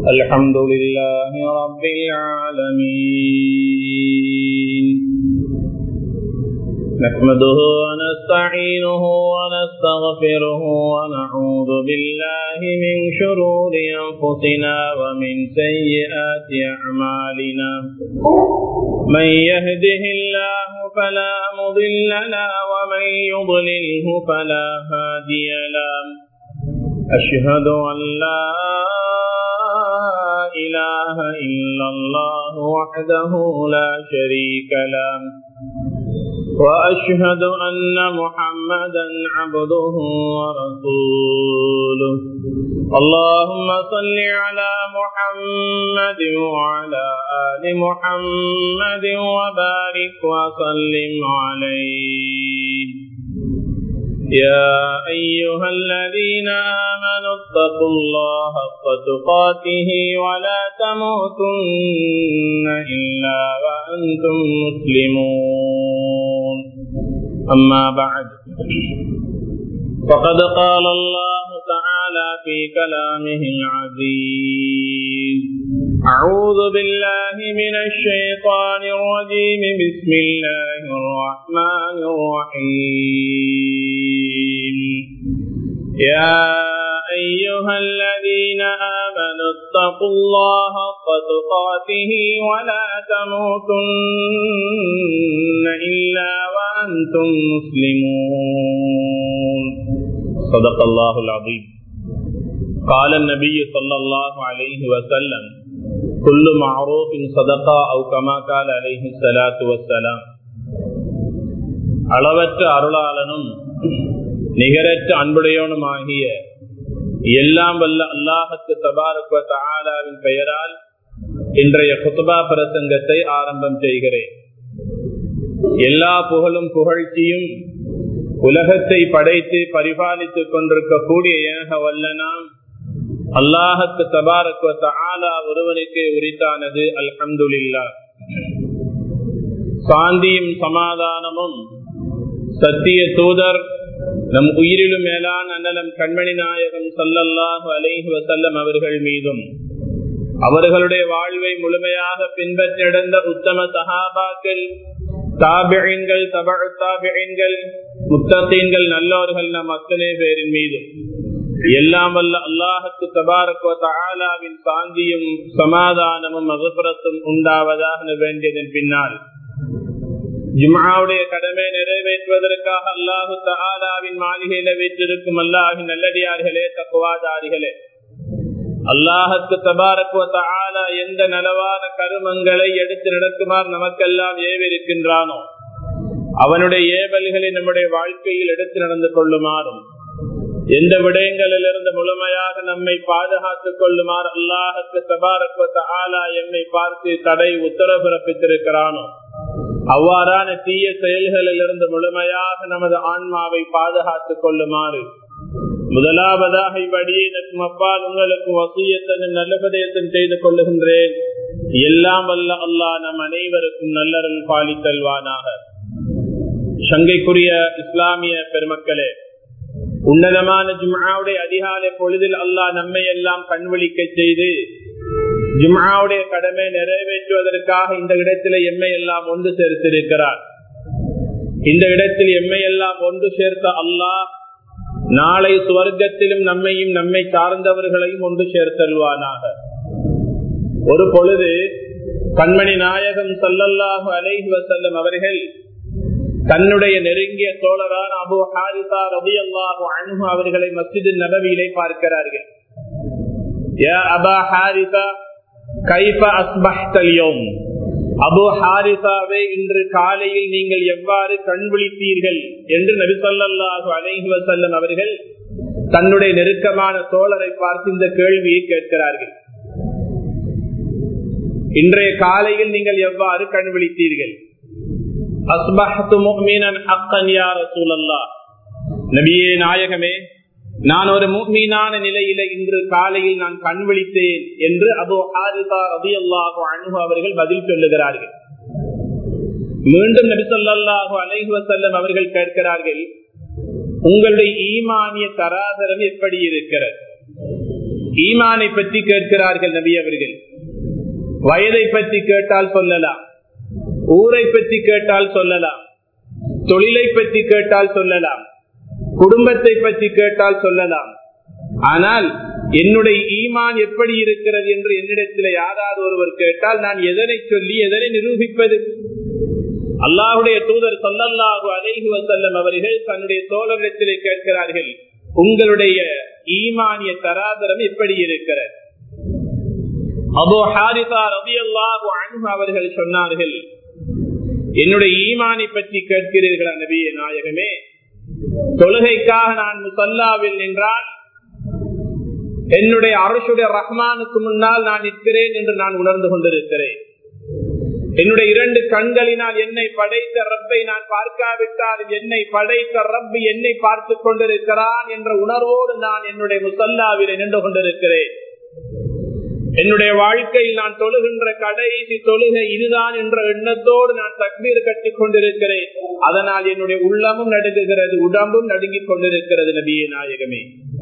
الحمد لله رب العالمين نحمده ونستعينه ونستغفره ونعوذ بالله من شرور أنفسنا ومن سيئات أعمالنا من يهده الله فلا مضل له ومن يضلله فلا هادي له أشهد أن لا إله إلا الله وحده لا شريك له وأشهد أن محمدا عبده ورسوله اللهم صل على محمد وعلى آل محمد وبارك وسلم عليه يا أيها الذين آمنوا اتقوا الله حق تقاته ولا تموتن إلا وأنتم مسلمون أما بعد فقد قال الله تعالى في كلامه العزيز أعوذ بالله من الشيطان الرجيم بسم الله الرحمن الرحيم يا أيها الذين آمنوا اتقوا الله حق تقاته ولا تموتن إلا وأنتم مسلمون صدق الله العظيم قال النبي صلى الله عليه وسلم كل معروف صدقة أو كما قال عليه الصلاة والسلام அளவற்ற அருளாளனும் நிகரற்ற அன்புடையவனுமாகிய எல்லாம் வல்ல அல்லாஹத்து தபாரக்வ தாலாவின் பெயரால் இன்றைய குத்துபா பிரசங்கத்தை ஆரம்பம் செய்கிறேன் எல்லா புகழும் புகழ்ச்சியும் உலகத்தை படைத்து பரிபாலித்துக் கொண்டிருக்கக்கூடிய ஏக வல்லனாம் அல்லாஹத்து தபாரக்வ தாலா ஒருவனுக்கு உரித்தானது அல்ஹம்துல்லா சாந்தியும் சமாதானமும் சத்திய தூதர் நம் உயிரிலும் மேலான அண்ணலம் கண்மணி நாயகம் சல்லல்லாஹு அலைஹி வசல்லம் அவர்கள் மீதும் அவர்களுடைய வாழ்வை முழுமையாக பின்பற்றிடந்த உத்தம சஹாபாக்கள் தாபியங்கள் தபழ் தாபியங்கள் முத்தத்தீன்கள் நல்லோர்கள் நம் அத்தனை பேரின் மீதும் எல்லாம் வல்ல அல்லாஹத்து தபாரக்வின் சாந்தியும் சமாதானமும் மகபுரத்தும் உண்டாவதாக வேண்டியதன் பின்னால் ஜுமாவுடைய கடமை நிறைவேற்றுவதற்காக அல்லாஹு தாலாவின் மாளிகையில வீற்றிருக்கும் அல்லாஹின் நல்லடியார்களே தக்குவாதாரிகளே அல்லாஹத்து தபாரக்வ எந்த நலவான கருமங்களை எடுத்து நடக்குமாறு நமக்கெல்லாம் ஏவிருக்கின்றானோ அவனுடைய ஏவல்களை நம்முடைய வாழ்க்கையில் எடுத்து நடந்து கொள்ளுமாறும் எந்த விடயங்களிலிருந்து முழுமையாக நம்மை பாதுகாத்துக் கொள்ளுமாறு அல்லாஹத்து தபாரக்வ ஆலா எம்மை பார்த்து தடை உத்தரவு பிறப்பித்திருக்கிறானோ அவ்வாறான தீய செயல்களில் இருந்து முழுமையாக நமது ஆன்மாவை பாதுகாத்துக் கொள்ளுமாறு முதலாவதாக இவ்வடியை அப்பால் உங்களுக்கு வசியத்தனும் நல்லபதயத்தன் செய்து கொள்ளுகின்றேன் எல்லாம் வல்ல அல்லா நம் அனைவருக்கும் நல்லறல் பாலித்தல்வானாக சங்கைக்குரிய இஸ்லாமிய பெருமக்களே உன்னதமான ஜும்மாவுடைய அதிகாலை பொழுதில் அல்லாஹ் நம்மை எல்லாம் கண்விழிக்க செய்து ஜும்மாவுடைய கடமை நிறைவேற்றுவதற்காக இந்த இடத்துல எம்மை எல்லாம் ஒன்று சேர்த்திருக்கிறார் இந்த இடத்தில் எம்மை எல்லாம் ஒன்று சேர்த்த அல்லாஹ் நாளை சுவர்க்கத்திலும் நம்மையும் நம்மை சார்ந்தவர்களையும் ஒன்று சேர்த்தல்வானாக ஒரு பொழுது கண்மணி நாயகம் சல்லல்லாஹு அலைஹி வசல்லம் அவர்கள் தன்னுடைய நெருங்கிய தோழரான அபு ஹாரிசா ரபி அல்லாஹு அன்பு அவர்களை மஸ்ஜிது நபவியிலே பார்க்கிறார்கள் அபா ஹாரிசா கைஃப அஸ்பஹ்தல்யோம் அபு ஹாரிசாவை இன்று காலையில் நீங்கள் எவ்வாறு கண் விழித்தீர்கள் என்று நபிசல்லாஹு அலைஹி வசல்லம் அவர்கள் தன்னுடைய நெருக்கமான தோழரை பார்த்து இந்த கேள்வியை கேட்கிறார்கள் இன்றைய காலையில் நீங்கள் எவ்வாறு கண் விழித்தீர்கள் நபியே நாயகமே நான் ஒரு மீனான நிலையில இன்று காலையில் நான் கண் விழித்தேன் என்று அபு ஹாரிசா ரபி அல்லாஹு அன்பு அவர்கள் பதில் சொல்லுகிறார்கள் மீண்டும் நபிசல்லாஹு அலைஹு வசல்லம் அவர்கள் கேட்கிறார்கள் உங்களுடைய ஈமானிய தராதரம் எப்படி இருக்கிறது ஈமானை பற்றி கேட்கிறார்கள் நபி அவர்கள் வயதை பற்றி கேட்டால் சொல்லலாம் ஊரை பற்றி கேட்டால் சொல்லலாம் தொழிலை பற்றி கேட்டால் சொல்லலாம் குடும்பத்தை பற்றி கேட்டால் சொல்லலாம் ஆனால் என்னுடைய ஈமான் எப்படி இருக்கிறது என்று என்னிடத்தில் யாராவது ஒருவர் கேட்டால் நான் எதனை சொல்லி எதனை நிரூபிப்பது அல்லாஹுடைய தூதர் சொல்லல்லாஹு அலைஹி வசல்லம் அவர்கள் தன்னுடைய தோழரிடத்திலே கேட்கிறார்கள் உங்களுடைய ஈமானிய தராதரம் எப்படி இருக்கிறது அபோ ஹாரிதா ரவி அல்லாஹு அன்பு அவர்கள் சொன்னார்கள் என்னுடைய ஈமானை பற்றி கேட்கிறீர்களா நபிய நாயகமே தொழுகைக்காக நான் முசல்லாவில் நின்றால் என்னுடைய அரசுடைய ரஹ்மானுக்கு முன்னால் நான் நிற்கிறேன் என்று நான் உணர்ந்து கொண்டிருக்கிறேன் என்னுடைய இரண்டு கண்களினால் என்னை படைத்த ரப்பை நான் பார்க்காவிட்டால் என்னை படைத்த ரப்பி என்னை பார்த்து கொண்டிருக்கிறான் என்ற உணர்வோடு நான் என்னுடைய முசல்லாவில் நின்று கொண்டிருக்கிறேன் என்னுடைய வாழ்க்கையில் நான் தொழுகின்ற கடைசி தொழுகை இதுதான் என்ற எண்ணத்தோடு நான் தக்மீர் கட்டிக் கொண்டிருக்கிறேன் அதனால் என்னுடைய உள்ளமும் நடுங்குகிறது உடம்பும் நடுங்கிக் கொண்டிருக்கிறது நபியே நாயகமே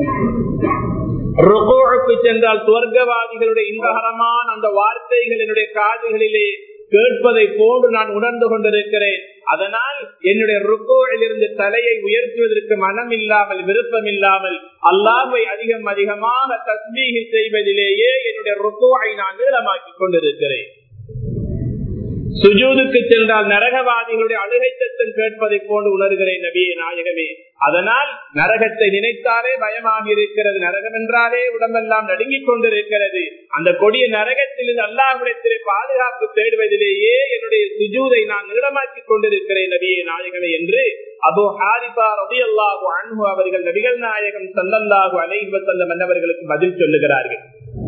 ருகோழுக்கு சென்றால் துவர்க்கவாதிகளுடைய இன்பகரமான அந்த வார்த்தைகள் என்னுடைய காதுகளிலே கேட்பதை போன்று நான் உணர்ந்து கொண்டிருக்கிறேன் அதனால் என்னுடைய ருக்கோழில் இருந்து தலையை உயர்த்துவதற்கு மனம் இல்லாமல் விருப்பம் இல்லாமல் அல்லாஹை அதிகம் அதிகமாக தஸ்மீகி செய்வதிலேயே என்னுடைய ருக்கோவை நான் நீளமாக்கிக் கொண்டிருக்கிறேன் சுஜூதுக்கு சென்றால் நரகவாதிகளுடைய அழுகை சத்தம் கேட்பதை போன்று உணர்கிறேன் நபியே நாயகமே அதனால் நரகத்தை நினைத்தாலே பயமாக இருக்கிறது நரகம் என்றாலே உடம்பெல்லாம் நடுங்கிக் கொண்டிருக்கிறது அந்த கொடிய நரகத்தில் அல்லாஹிடத்திலே பாதுகாப்பு தேடுவதிலேயே என்னுடைய சுஜூதை நான் நீளமாக்கிக் கொண்டிருக்கிறேன் நபியே நாயகமே என்று அபு ஹாரிபா ரபி அல்லாஹு அன்பு அவர்கள் நபிகள் நாயகம் சல்லல்லாஹு அலைவ செல்லம் என்னவர்களுக்கு பதில் சொல்லுகிறார்கள்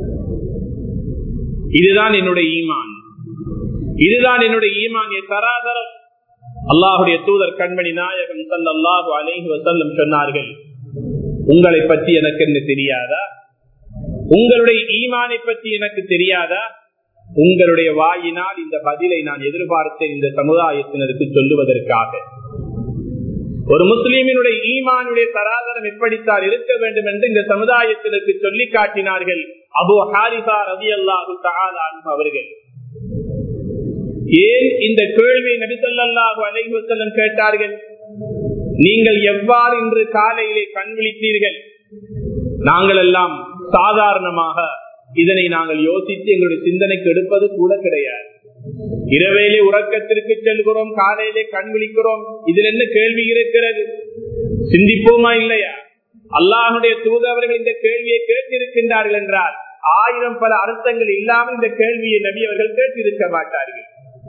இதுதான் என்னுடைய ஈமான் இதுதான் என்னுடைய ஈமானிய தராதரம் அல்லாஹுடைய தூதர் கண்மணி நாயகம் சல்லாஹு அலைஹி வசல்லம் சொன்னார்கள் உங்களை பற்றி எனக்கு என்ன தெரியாதா உங்களுடைய ஈமானை பற்றி எனக்கு தெரியாதா உங்களுடைய வாயினால் இந்த பதிலை நான் எதிர்பார்த்தேன் இந்த சமுதாயத்தினருக்கு சொல்லுவதற்காக ஒரு முஸ்லீமினுடைய ஈமானுடைய தராதரம் எப்படித்தான் இருக்க வேண்டும் என்று இந்த சமுதாயத்தினருக்கு சொல்லி காட்டினார்கள் அபு ஹாரிசா ரவி அல்லாஹு அவர்கள் ஏன் இந்த கேள்வியை நபிசல்லாஹு அலைவசல்லம் கேட்டார்கள் நீங்கள் எவ்வாறு இன்று காலையிலே கண் விழித்தீர்கள் நாங்கள் எல்லாம் சாதாரணமாக இதனை நாங்கள் யோசித்து எங்களுடைய சிந்தனைக்கு எடுப்பது கூட கிடையாது இரவேலே உறக்கத்திற்கு செல்கிறோம் காலையிலே கண் விழிக்கிறோம் இதில் என்ன கேள்வி இருக்கிறது சிந்திப்போமா இல்லையா அல்லாஹுடைய தூதவர்கள் இந்த கேள்வியை கேட்டிருக்கின்றார்கள் என்றால் ஆயிரம் பல அர்த்தங்கள் இல்லாமல் இந்த கேள்வியை நபி அவர்கள் கேட்டிருக்க மாட்டார்கள்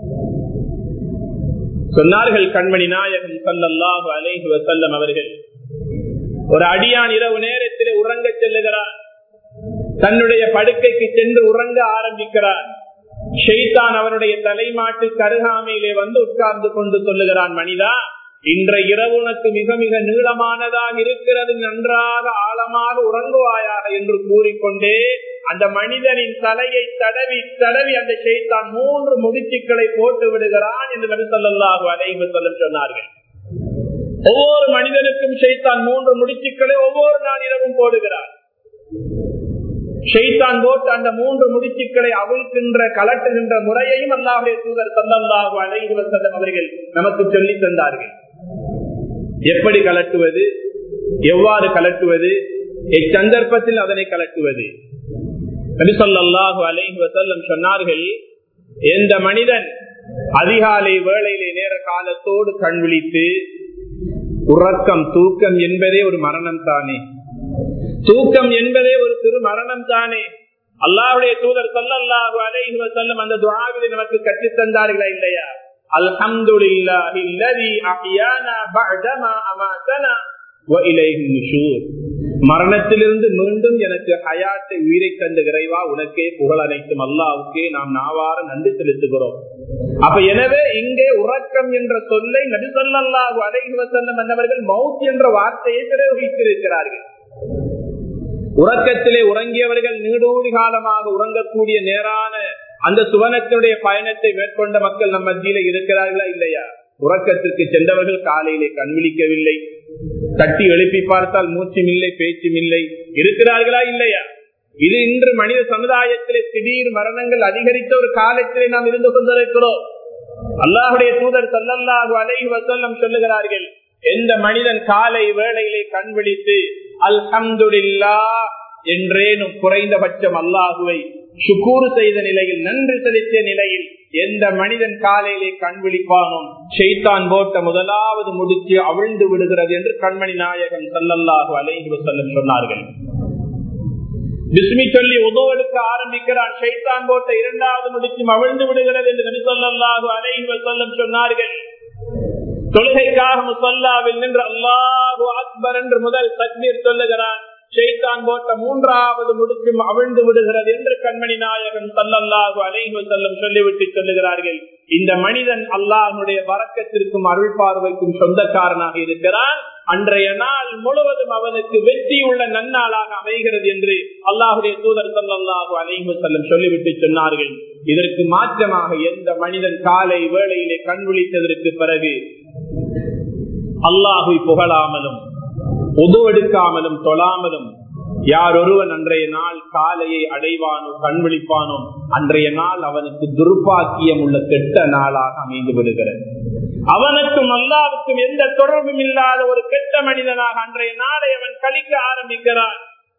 சொன்னார்கள் கண்மணி நாயகம் சல்லாஹு அலேஹி வசல்லம் அவர்கள் ஒரு அடியான் இரவு நேரத்தில் உறங்க செல்லுகிறார் தன்னுடைய படுக்கைக்கு சென்று உறங்க ஆரம்பிக்கிறார் ஷெய்தான் அவனுடைய தலைமாட்டு கருகாமையிலே வந்து உட்கார்ந்து கொண்டு சொல்லுகிறான் மனிதா இன்ற இரவு உனக்கு மிக மிக நீளமானதாக இருக்கிறது நன்றாக ஆழமாக உறங்குவாயாக என்று கூறிக்கொண்டே அந்த மனிதனின் தலையை தடவி தடவி அந்த செய்தான் மூன்று முடிச்சுக்களை போட்டு விடுகிறான் என்று நபிசல்லாஹு அலைவு சொல்லும் சொன்னார்கள் ஒவ்வொரு மனிதனுக்கும் செய்தான் மூன்று முடிச்சுக்களை ஒவ்வொரு நாள் இரவும் போடுகிறார் ஷெய்தான் போட்டு அந்த மூன்று முடிச்சுக்களை அவிழ்க்கின்ற கலட்டுகின்ற முறையையும் அல்லாஹுடைய தூதர் சல்லல்லாஹு அலைஹி வஸல்லம் அவர்கள் நமக்கு சொல்லி தந்தார்கள் எப்படி கலட்டுவது எவ்வாறு கலட்டுவது எச்சந்தர்ப்பத்தில் அதனை கலட்டுவது நபிசல்லாஹு அலைஹி வஸல்லம் சொன்னார்கள் எந்த மனிதன் அதிகாலை வேளையிலே நேர காலத்தோடு கண் விழித்து உறக்கம் தூக்கம் என்பதே ஒரு மரணம் தானே தூக்கம் என்பதே ஒரு சிறு மரணம் தானே அல்லாவுடைய தூதர் சொல்லல்லாஹு அலைஹி வஸல்லம் அந்த துஆவிலே நமக்கு கற்று தந்தார்களா இல்லையா அல்ஹம்துலில்லாஹி அல்லதி அஹ்யானா பஅதமா அமாதனா வ இலைஹி நுஷூர் மரணத்திலிருந்து மீண்டும் எனக்கு ஹயாத்தை உயிரை தந்த இறைவா உனக்கே புகழ் அனைத்தும் அல்லாவுக்கே நாம் நாவார நன்றி செலுத்துகிறோம் அப்ப எனவே இங்கே உறக்கம் என்ற சொல்லை நபிசல்லாஹு அலைஹி வஸல்லம் என்னவர்கள் மவுத் என்ற வார்த்தையை பிரயோகித்திருக்கிறார்கள் உறக்கத்திலே உறங்கியவர்கள் நீடூடி காலமாக உறங்கக்கூடிய நேரான அந்த சுவனத்தினுடைய பயணத்தை மேற்கொண்ட மக்கள் நம்ம மத்தியில இருக்கிறார்களா இல்லையா உறக்கத்திற்கு சென்றவர்கள் காலையிலே கண்விழிக்கவில்லை தட்டி எழுப்பி பார்த்தால் மூச்சும் இல்லை பேச்சும் இல்லை இருக்கிறார்களா இல்லையா இது இன்று மனித சமுதாயத்திலே திடீர் மரணங்கள் அதிகரித்த ஒரு காலத்திலே நாம் இருந்து கொண்டிருக்கிறோம் அல்லாஹுடைய தூதர் சல்லல்லாஹு அலைஹி வசல்லம் சொல்லுகிறார்கள் எந்த மனிதன் காலை வேளையிலே கண் விழித்து அல்ஹம்துலில்லா என்றேனும் குறைந்தபட்சம் அல்லாஹுவை சுக்கூறு செய்த நிலையில் நன்றி செலுத்திய நிலையில் எந்த மனிதன் காலையிலே கண் விழிப்பானோ ஷெய்தான் போட்ட முதலாவது முடிச்சு அவிழ்ந்து விடுகிறது என்று கண்மணி நாயகன் சல்லல்லாஹு அலைஹி வசல்லம் சொன்னார்கள் பிஸ்மி சொல்லி உதவெடுக்க ஆரம்பிக்கிறான் ஷைத்தான் போட்ட இரண்டாவது முடிச்சும் அவிழ்ந்து விடுகிறது என்று நபி சொல்லாஹு அலைஹி வசல்லம் சொன்னார்கள் தொழுகைக்காக முசல்லாவில் நின்று அல்லாஹு அக்பர் என்று முதல் தக்பீர் சொல்லுகிறான் ஷெய்தான் போட்ட மூன்றாவது முடிச்சும் அவிழ்ந்து விடுகிறது என்று கண்மணி நாயகன் சல்லல்லாஹு அலைஹி வசல்லம் சொல்லிவிட்டு சொல்லுகிறார்கள் இந்த மனிதன் அல்லாஹனுடைய வரக்கத்திற்கும் அருள் பார்வைக்கும் சொந்தக்காரனாக இருக்கிறான் அன்றைய நாள் முழுவதும் அவனுக்கு வெற்றியுள்ள நன்னாளாக அமைகிறது என்று அல்லாஹுடைய தூதர் சல்லாஹூ அலைஹு செல்லம் சொல்லிவிட்டு சொன்னார்கள் இதற்கு மாற்றமாக எந்த மனிதன் காலை வேளையிலே கண் விழித்ததற்கு பிறகு அல்லாஹை புகழாமலும் உதுவெடுக்காமலும் தொழாமலும் யார் ஒருவன் அன்றைய நாள் காலையை அடைவானோ கண் விழிப்பானோ அன்றைய நாள் அவனுக்கு துர்பாக்கியம் உள்ள கெட்ட நாளாக அமைந்து விடுகிறது அவனுக்கும் அல்லாவுக்கும் எந்த தொடர்பும் இல்லாத ஒரு கெட்ட மனிதனாக அன்றைய நாளை அவன் கழிக்க ஆரம்பிக்கிறான்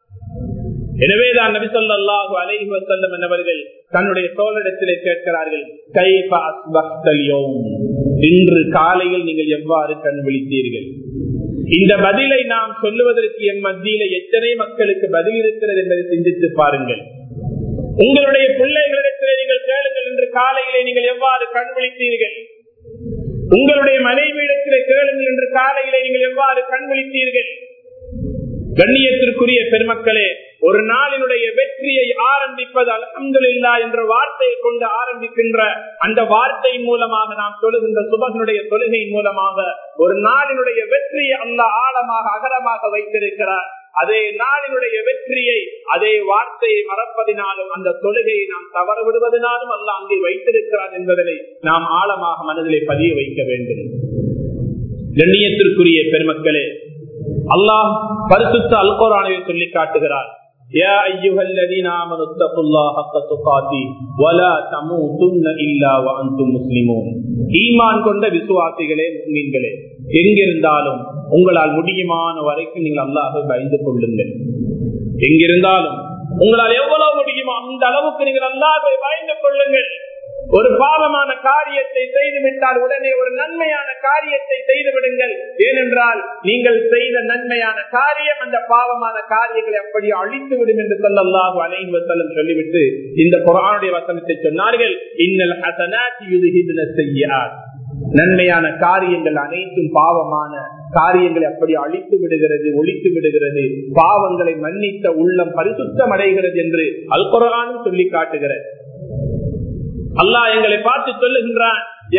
எனவேதான் நபி சொல்லாஹு அலைஹி வசல்லம் என்பவர்கள் தன்னுடைய தோளிடத்திலே கேட்கிறார்கள் கைப அஸ்பக்தல்யோம் இன்று காலையில் நீங்கள் எவ்வாறு கண் விழித்தீர்கள் இந்த பதிலை நாம் சொல்லுவதற்கு எம் மத்தியில எத்தனை மக்களுக்கு பதில் இருக்கிறது என்பதை சிந்தித்து பாருங்கள் உங்களுடைய பிள்ளைகளிடத்திலே நீங்கள் கேளுங்கள் இன்று காலையிலே நீங்கள் எவ்வாறு கண் விழித்தீர்கள் உங்களுடைய மனைவியிடத்திலே கேளுங்கள் என்று காலையிலே நீங்கள் எவ்வாறு கண் விழித்தீர்கள் கண்ணியத்திற்குரிய பெருமக்களே ஒரு நாளினுடைய வெற்றியை ஆரம்பிப்பது அலமதுல்லா என்ற வார்த்தையை கொண்டு ஆரம்பிக்கின்ற அந்த வார்த்தையின் மூலமாக நாம் தொழுகின்ற சுபகனுடைய தொழுகையின் மூலமாக ஒரு நாளினுடைய வெற்றியை அல்ல ஆழமாக அகலமாக வைத்திருக்கிறார் அதே நாளினுடைய வெற்றியை அதே வார்த்தையை மறப்பதினாலும் அந்த தொழுகையை நாம் தவற விடுவதனாலும் அல்ல அங்கே வைத்திருக்கிறார் என்பதனை நாம் ஆழமாக மனதிலே பதிய வைக்க வேண்டும் கண்ணியத்திற்குரிய பெருமக்களே அல்லாஹ் பரிசுத்த அல்கோரானவை சொல்லி காட்டுகிறார் يا أيها الذين آمنوا اتقوا الله حق تقاته ولا تموتن إلا وأنتم مسلمون ஈமான் கொண்ட விசுவாசிகளே மீன்களே எங்கிருந்தாலும் உங்களால் முடியுமான வரைக்கும் நீங்கள் அல்லாஹை பயந்து கொள்ளுங்கள் எங்கிருந்தாலும் உங்களால் எவ்வளவு முடியுமோ அந்த அளவுக்கு நீங்கள் அல்லாஹை பயந்து கொள்ளுங்கள் ஒரு பாவமான காரியத்தை செய்துவிட்டால் உடனே ஒரு நன்மையான காரியத்தை செய்து விடுங்கள் ஏனென்றால் நீங்கள் செய்த நன்மையான காரியம் அந்த பாவமான காரியங்களை அப்படி அழித்து விடும் என்று சொல்லல்லாஹு அலைஹி வஸல்லம் சொல்லிவிட்டு இந்த குரானுடைய வசனத்தை சொன்னார்கள் இன்னல் ஹசனாத்தி யுதுஹிப்ன ஸய்யிஆத் நன்மையான காரியங்கள் அனைத்தும் பாவமான காரியங்களை அப்படி அழித்து விடுகிறது ஒழித்து விடுகிறது பாவங்களை மன்னித்த உள்ளம் பரிசுத்தம் அடைகிறது என்று அல் குரானும் சொல்லி காட்டுகிறது அல்லாஹ் எங்களை பார்த்து சொல்லுகின்றான்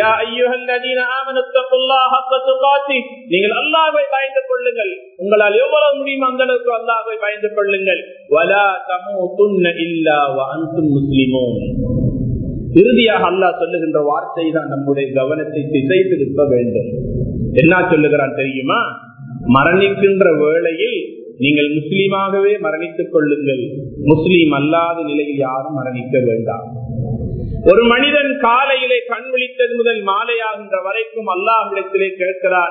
நீங்கள் அல்லாவை பயந்து கொள்ளுங்கள் உங்களால் எவ்வளவு முடியும் அந்த அளவுக்கு அல்லாவை பயந்து கொள்ளுங்கள் இறுதியாக அல்லாஹ் சொல்லுகின்ற வார்த்தை தான் நம்முடைய கவனத்தை திசை திருப்ப வேண்டும் என்ன சொல்லுகிறான் தெரியுமா மரணிக்கின்ற வேளையில் நீங்கள் முஸ்லீமாகவே மரணித்துக் கொள்ளுங்கள் முஸ்லீம் அல்லாத நிலையில் யாரும் மரணிக்க வேண்டாம் ஒரு மனிதன் காலையிலே கண் விழித்தது முதல் மாலையாகின்ற வரைக்கும் அல்லாஹிடத்திலே கேட்கிறார்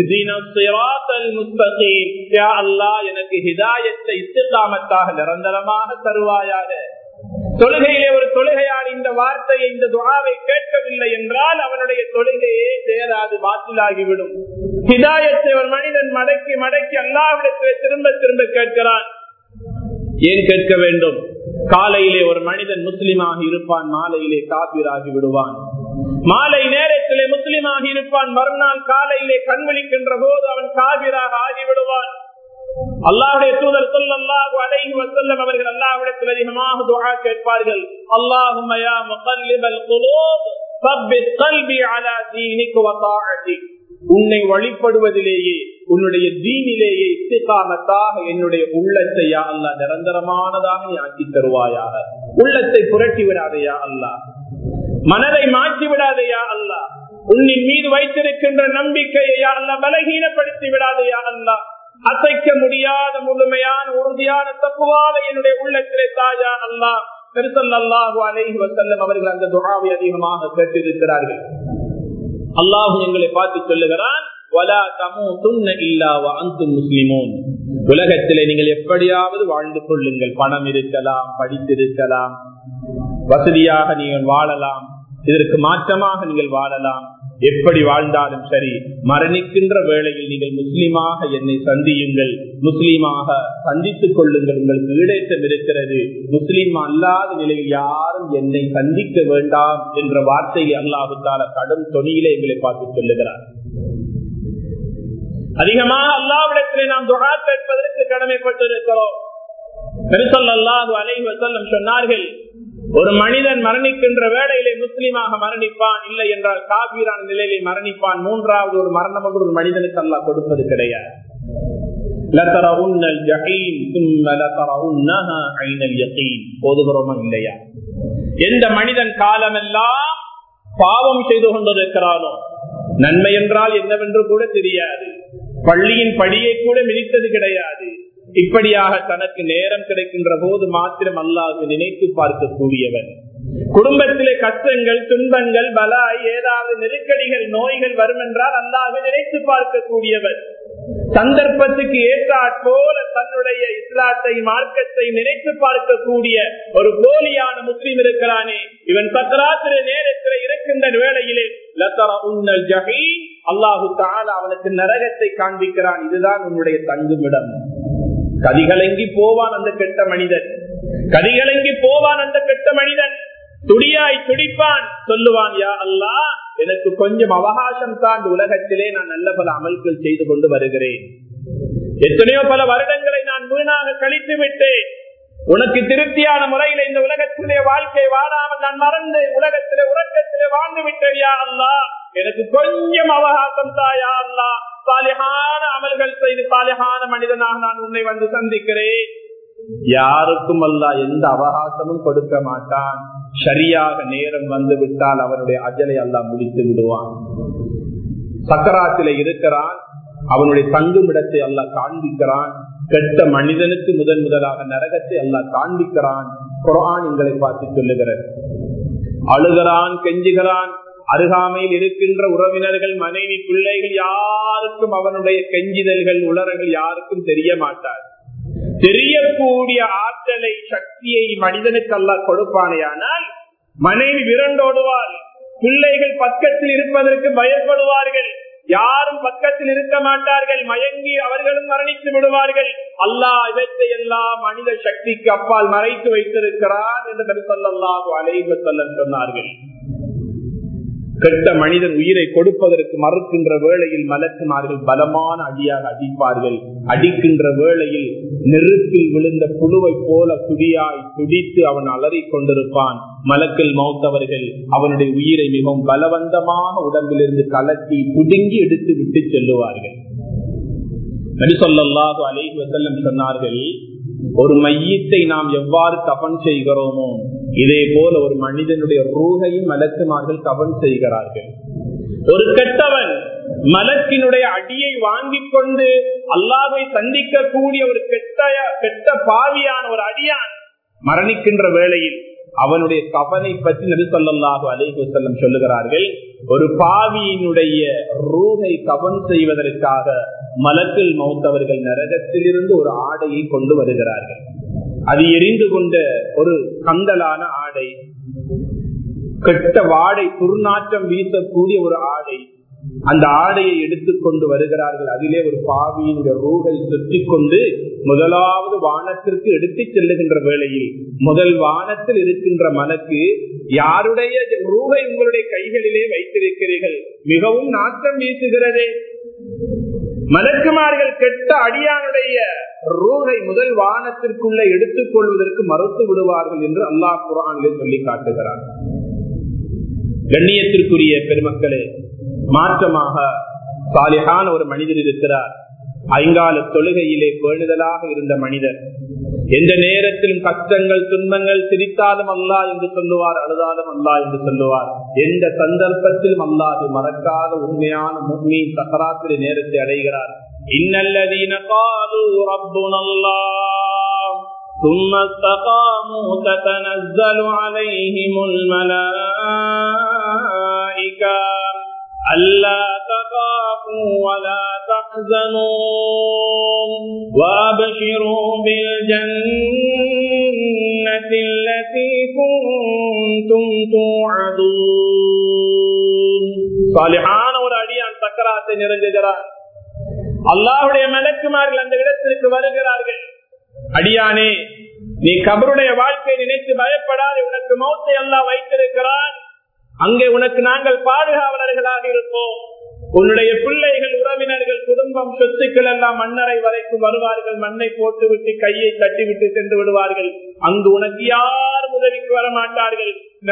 எனக்கு ஹிதாயத்தை இஸ்லாமத்தாக நிரந்தரமாக தருவாயாக தொழுகையிலே ஒரு தொழுகையால் இந்த வார்த்தையை இந்த துவாவை கேட்கவில்லை என்றால் அவனுடைய தொழுகையே சேராது பாத்திலாகிவிடும் ஹிதாயத்தை ஒரு மனிதன் மடக்கி மடக்கி அல்லாவிடத்திலே திரும்ப திரும்ப கேட்கிறான் ஏன் கேட்க வேண்டும் காலையிலே ஒரு மனிதன் முஸ்லிமாக இருப்பான் மாலையிலே காப்பீராகி விடுவான் மாலை நேரத்திலே முஸ்லிமாக இருப்பான் மறுநாள் காலையிலே கண்விழிக்கின்ற போது அவன் காவிராக ஆகிவிடுவான் அல்லாவுடைய தூதர் சொல்லல்லாஹு அலைஹி வஸல்லம் அவர்கள் அல்லாஹ்விடத்தில் அதிகமாக துஆ கேட்பார்கள் அல்லாஹும்ம யா முகல்லிபல் குலூப் ثبت قلبي على دينك وطاعتك உன்னை வழிபடுவதிலேயே உன்னுடைய தீனிலேயே இஸ்திகாமத்தாக என்னுடைய உள்ளத்தை யா அல்லா நிரந்தரமானதாக நீ ஆக்கி தருவாயாக உள்ளத்தை புரட்டி விடாதையா அல்லா மனதை மாற்றி விடாதையா அல்லா உன்னின் மீது வைத்திருக்கின்ற நம்பிக்கையை யா அல்லா பலகீனப்படுத்தி விடாதையா அல்லா அசைக்க முடியாத முழுமையான உறுதியான தப்புவாவை என்னுடைய உள்ளத்திலே தாயா அல்லா பெருசல்லாஹு அலைஹி வசல்லம் அவர்கள் அந்த துகாவை அதிகமாக கேட்டிருக்கிறார்கள் அல்லாஹு எங்களை பார்த்து சொல்லுகிறான் உலகத்திலே நீங்கள் எப்படியாவது வாழ்ந்து கொள்ளுங்கள் பணம் இருக்கலாம் படித்திருக்கலாம் வசதியாக நீங்கள் வாழலாம் இதற்கு மாற்றமாக நீங்கள் வாழலாம் எப்படி வாழ்ந்தாலும் சரி மரணிக்கின்ற வேளையில் நீங்கள் முஸ்லீமாக என்னை சந்தியுங்கள் முஸ்லீமாக சந்தித்துக் கொள்ளுங்கள் உங்களுக்கு ஈடேற்றம் இருக்கிறது முஸ்லீம் அல்லாத நிலையில் யாரும் என்னை சந்திக்க வேண்டாம் என்ற வார்த்தையை அல்லாஹுத்தால கடும் தொனியிலே எங்களை பார்த்து சொல்லுகிறார் அதிகமாக அல்லாவிடத்திலே நாம் துகா கேட்பதற்கு கடமைப்பட்டிருக்கிறோம் பெருசல்லாஹு அலைஹி வசல்லம் சொன்னார்கள் ஒரு மனிதன் மரணிக்கின்ற வேளையிலே முஸ்லீமாக மரணிப்பான் இல்லை என்றால் காபீரான நிலையிலே மரணிப்பான் மூன்றாவது ஒரு மரணம் ஒன்று ஒரு மனிதனுக்கு அல்லா கொடுப்பது கிடையாது இல்லையா எந்த மனிதன் காலமெல்லாம் பாவம் செய்து கொண்டிருக்கிறானோ நன்மை என்றால் என்னவென்று கூட தெரியாது பள்ளியின் படியை கூட மிதித்தது கிடையாது இப்படியாக தனக்கு நேரம் கிடைக்கின்ற போது மாத்திரம் அல்லாது நினைத்து பார்க்கக்கூடியவன் குடும்பத்திலே கஷ்டங்கள் துன்பங்கள் பலாய் ஏதாவது நெருக்கடிகள் நோய்கள் வரும் என்றால் அல்லாது நினைத்து பார்க்கக்கூடியவன் சந்தர்ப்பத்துக்கு ஏற்றாற் போல தன்னுடைய இஸ்லாத்தை மார்க்கத்தை நினைத்து பார்க்கக்கூடிய ஒரு போலியான முஸ்லீம் இருக்கிறானே இவன் சக்கராத்திர நேரத்தில் இருக்கின்ற வேளையிலே உன்னல் ஜகீ அல்லாஹு தாலா அவனுக்கு நரகத்தை காண்பிக்கிறான் இதுதான் உன்னுடைய தங்குமிடம் கதிகலங்கி போவான் அந்த கெட்ட மனிதன் கதிகலங்கி போவான் அந்த கெட்ட மனிதன் துடியாய் துடிப்பான் சொல்லுவான் யா அல்லா எனக்கு கொஞ்சம் அவகாசம் தான் உலகத்திலே நான் நல்ல பல அமல்கள் செய்து கொண்டு வருகிறேன் எத்தனையோ பல வருடங்களை நான் வீணாக கழித்து விட்டேன் உனக்கு திருப்தியான முறையில இந்த உலகத்திலே வாழ்க்கை வாழாமல் நான் மறந்து உலகத்திலே உறக்கத்திலே வாழ்ந்து விட்டேன் யா அல்லா எனக்கு கொஞ்சம் அவகாசம் தாயா அல்லா சாலிகான அமல்கள் செய்து சாலிகான மனிதனாக நான் உன்னை வந்து சந்திக்கிறேன் யாருக்கும் அல்ல எந்த அவகாசமும் கொடுக்க மாட்டான் சரியாக நேரம் வந்து விட்டால் அவனுடைய அஜலை அல்லா முடித்து விடுவான் சக்கராத்தில இருக்கிறான் அவனுடைய தங்குமிடத்தை அல்ல காண்பிக்கிறான் கெட்ட மனிதனுக்கு முதன் முதலாக நரகத்தை அல்ல காண்பிக்கிறான் குரான் எங்களை பார்த்து சொல்லுகிறது அழுகிறான் கெஞ்சுகிறான் அருகாமையில் இருக்கின்ற உறவினர்கள் மனைவி பிள்ளைகள் யாருக்கும் அவனுடைய கெஞ்சிதல்கள் உலரங்கள் யாருக்கும் தெரிய மாட்டார் தெரியக்கூடிய ஆற்றலை சக்தியை மனிதனுக்கு அல்ல கொடுப்பானேயானால் மனைவி விரண்டோடுவார் பிள்ளைகள் பக்கத்தில் இருப்பதற்கு பயப்படுவார்கள் யாரும் பக்கத்தில் இருக்க மாட்டார்கள் மயங்கி அவர்களும் மரணித்து விடுவார்கள் அல்லாஹ் இவற்றை எல்லாம் மனித சக்திக்கு அப்பால் மறைத்து வைத்திருக்கிறான் என்று கருத்தல்லாஹு அலைவ சொல்ல சொன்னார்கள் கெட்ட மனிதன் உயிரை கொடுப்பதற்கு மறுக்கின்ற வேளையில் மலக்குமார்கள் பலமான அடியாக அடிப்பார்கள் அடிக்கின்ற வேளையில் நெருப்பில் விழுந்த புழுவை போல துடியாய் துடித்து அவன் அலறி கொண்டிருப்பான் மலக்கில் மௌத்தவர்கள் அவனுடைய உயிரை மிகவும் பலவந்தமாக உடம்பிலிருந்து கலட்டி துடுங்கி எடுத்து விட்டு செல்லுவார்கள் நடிசொல்லாது அலைஹி வசல்லம் சொன்னார்கள் ஒரு மையத்தை நாம் எவ்வாறு கபன் செய்கிறோமோ இதே போல ஒரு மனிதனுடைய ரூகையும் மலக்குமார்கள் கபன் செய்கிறார்கள் ஒரு கெட்டவன் மலக்கினுடைய அடியை வாங்கிக் கொண்டு அல்லாவை சந்திக்கக்கூடிய ஒரு கெட்ட கெட்ட பாவியான ஒரு அடியான் மரணிக்கின்ற வேளையில் அவனுடைய கபனை பற்றி நபிசல்லாஹு அலைஹி செல்லம் சொல்லுகிறார்கள் ஒரு பாவியினுடைய ரூகை கபன் செய்வதற்காக மலக்கில் மௌத்தவர்கள் நரகத்திலிருந்து ஒரு ஆடையை கொண்டு வருகிறார்கள் அது எரிந்து கொண்ட ஒரு கந்தலான ஆடை கெட்ட வாடை துர்நாற்றம் வீசக்கூடிய ஒரு ஆடை அந்த ஆடையை எடுத்துக்கொண்டு வருகிறார்கள் அதிலே ஒரு பாவியின் ரூகை சுற்றி கொண்டு முதலாவது வானத்திற்கு எடுத்து செல்லுகின்ற வேளையில் முதல் வானத்தில் இருக்கின்ற மனக்கு யாருடைய ரூகை உங்களுடைய கைகளிலே வைத்திருக்கிறீர்கள் மிகவும் நாட்டம் வீசுகிறதே மலக்குமார்கள் கெட்ட அடியானுடைய ரூகை முதல் வானத்திற்குள்ள எடுத்துக் கொள்வதற்கு மறுத்து விடுவார்கள் என்று அல்லாஹ் குரானிலே சொல்லி காட்டுகிறார் கண்ணியத்திற்குரிய பெருமக்களே மாற்றமாக சாலிகான ஒரு மனிதர் இருக்கிறார் ஐங்கால தொழுகையிலே பேணுதலாக இருந்த மனிதர் எந்த நேரத்திலும் கஷ்டங்கள் துன்பங்கள் சிரித்தாலும் அல்லா என்று சொல்லுவார் அழுதாலும் அல்லா என்று சொல்லுவார் எந்த சந்தர்ப்பத்திலும் அல்லாது மறக்காத உண்மையான முன்னி சக்கராத்திரி நேரத்தை அடைகிறார் إن الذين قالوا ربنا الله ثم استقاموا تتنزل عليهم الملائكة ألا تخافوا ولا تحزنوا وأبشروا بالجنة التي كنتم توعدون صالحان ஒரு அடியான் சக்கராத்தை நிறைஞ்சுகிறார் அல்லாஹுடைய மலக்குமார்கள் அந்த இடத்திற்கு வருகிறார்கள் அடியானே நீ கபருடைய வாழ்க்கை நினைத்து பயப்படாது உனக்கு மௌத்தை எல்லாம் வைத்திருக்கிறான் அங்கே உனக்கு நாங்கள் பாதுகாவலர்களாக இருப்போம் உன்னுடைய பிள்ளைகள் உறவினர்கள் குடும்பம் சொத்துக்கள் எல்லாம் மண்ணறை வரைக்கும் வருவார்கள் மண்ணை போட்டு விட்டு கையை தட்டிவிட்டு சென்று விடுவார்கள் அங்கு உனக்கு யார் உதவிக்கு வர மாட்டார்கள்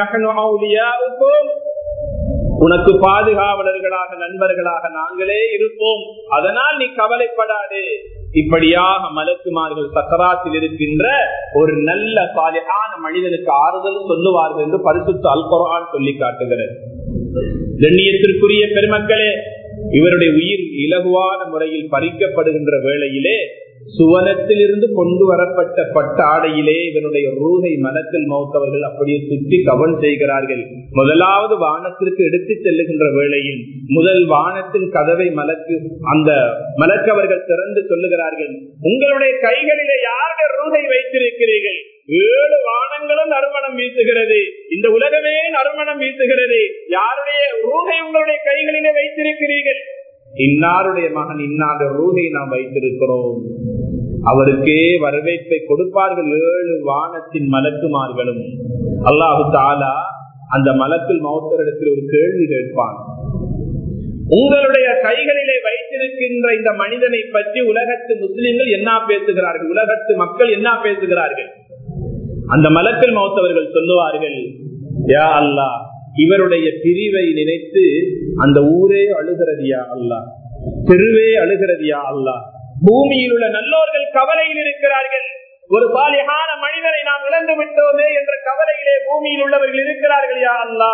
உனக்கு பாதுகாவலர்களாக நண்பர்களாக நாங்களே இருப்போம் அதனால் நீ கவலைப்படாது இப்படியாக மலக்குமார்கள் சக்கராத்தில் இருக்கின்ற ஒரு நல்ல சாலையான மனிதனுக்கு ஆறுதல் சொல்லுவார்கள் என்று பரிசுத்த அல்குரான் சொல்லி காட்டுகிறது கண்ணியத்திற்குரிய பெருமக்களே இவருடைய உயிர் இலகுவான முறையில் பறிக்கப்படுகின்ற வேளையிலே சுவனத்திலிருந்து கொண்டு வரப்பட்ட பட்ட ஆடையிலே இவனுடைய ரூகை மனத்தில் மௌத்தவர்கள் அப்படியே சுற்றி கவன் செய்கிறார்கள் முதலாவது வானத்திற்கு எடுத்து செல்லுகின்ற வேளையில் முதல் வானத்தின் கதவை மலக்கு அந்த மலக்கவர்கள் திறந்து சொல்லுகிறார்கள் உங்களுடைய கைகளிலே யாருடைய ரூகை வைத்திருக்கிறீர்கள் ஏழு வானங்களும் நறுமணம் வீசுகிறது இந்த உலகமே நறுமணம் வீசுகிறது யாருடைய ரூகை உங்களுடைய கைகளிலே வைத்திருக்கிறீர்கள் இன்னாருடைய மகன் இன்னாத ரூகை நாம் வைத்திருக்கிறோம் அவருக்கே வரவேற்பை கொடுப்பார்கள் ஏழு வானத்தின் மலக்குமார்களும் அல்லாஹு தாலா அந்த மலத்தில் மௌத்தரிடத்தில் ஒரு கேள்வி கேட்பான் உங்களுடைய கைகளிலே வைத்திருக்கின்ற இந்த மனிதனை பற்றி உலகத்து முஸ்லிம்கள் என்ன பேசுகிறார்கள் உலகத்து மக்கள் என்ன பேசுகிறார்கள் அந்த மலக்கில் மௌத்தவர்கள் சொல்லுவார்கள் யா அல்லா இவருடைய பிரிவை நினைத்து அந்த ஊரே அழுகிறதியா அல்லா தெருவே அழுகிறதியா அல்லா பூமியில் உள்ள நல்லோர்கள் கவலையில் இருக்கிறார்கள் ஒரு சாலியான மனிதரை நாம் இழந்து விட்டோமே என்ற கவலையிலே பூமியில் உள்ளவர்கள் இருக்கிறார்கள் யா அல்லா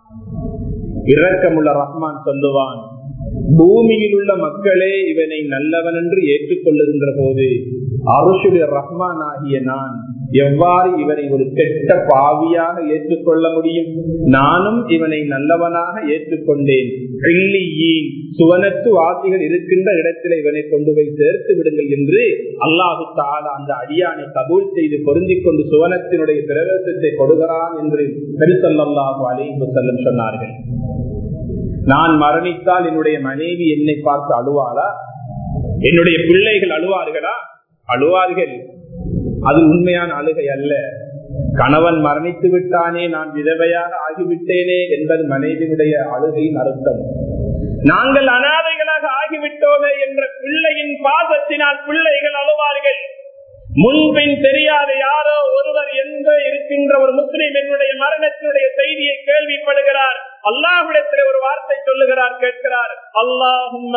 இரக்கமுள்ள ரஹ்மான் சொல்லுவான் பூமியில் உள்ள மக்களே இவனை நல்லவன் என்று ஏற்றுக்கொள்ளுகின்ற போது அருஷுடைய ரஹ்மான் ஆகிய நான் எவ்வாறு இவனை ஒரு கெட்ட பாவியாக ஏற்றுக்கொள்ள முடியும் நானும் இவனை நல்லவனாக ஏற்றுக்கொண்டேன் சுவனத்து வாசிகள் இருக்கின்ற இடத்தில் இவனை கொண்டு போய் சேர்த்து விடுங்கள் என்று அல்லாஹு தாலா அந்த அடியானை கபூல் செய்து பொருந்திக் கொண்டு சுவனத்தினுடைய பிரவேசத்தை கொடுக்கிறான் என்று பெருசல்லாஹு அலைஹு செல்லம் சொன்னார்கள் நான் மரணித்தால் என்னுடைய மனைவி என்னை பார்த்து அழுவாளா என்னுடைய பிள்ளைகள் அழுவார்களா அழுவார்கள் அது உண்மையான அழுகை அல்ல கணவன் மரணித்து விட்டானே நான் விதவையாக ஆகிவிட்டேனே என்பது மனைவியுடைய அழுகையின் அர்த்தம் நாங்கள் அனாதைகளாக ஆகிவிட்டோமே என்ற பிள்ளையின் பாசத்தினால் பிள்ளைகள் அழுவார்கள் முன்பின் தெரியாத யாரோ ஒருவர் எந்த இருக்கின்ற ஒரு முஸ்லீம் என்னுடைய மரணத்தினுடைய செய்தியை கேள்விப்படுகிறார் அல்லாஹுடத்தில் ஒரு வார்த்தை சொல்லுகிறார் கேட்கிறார் அல்லாஹும்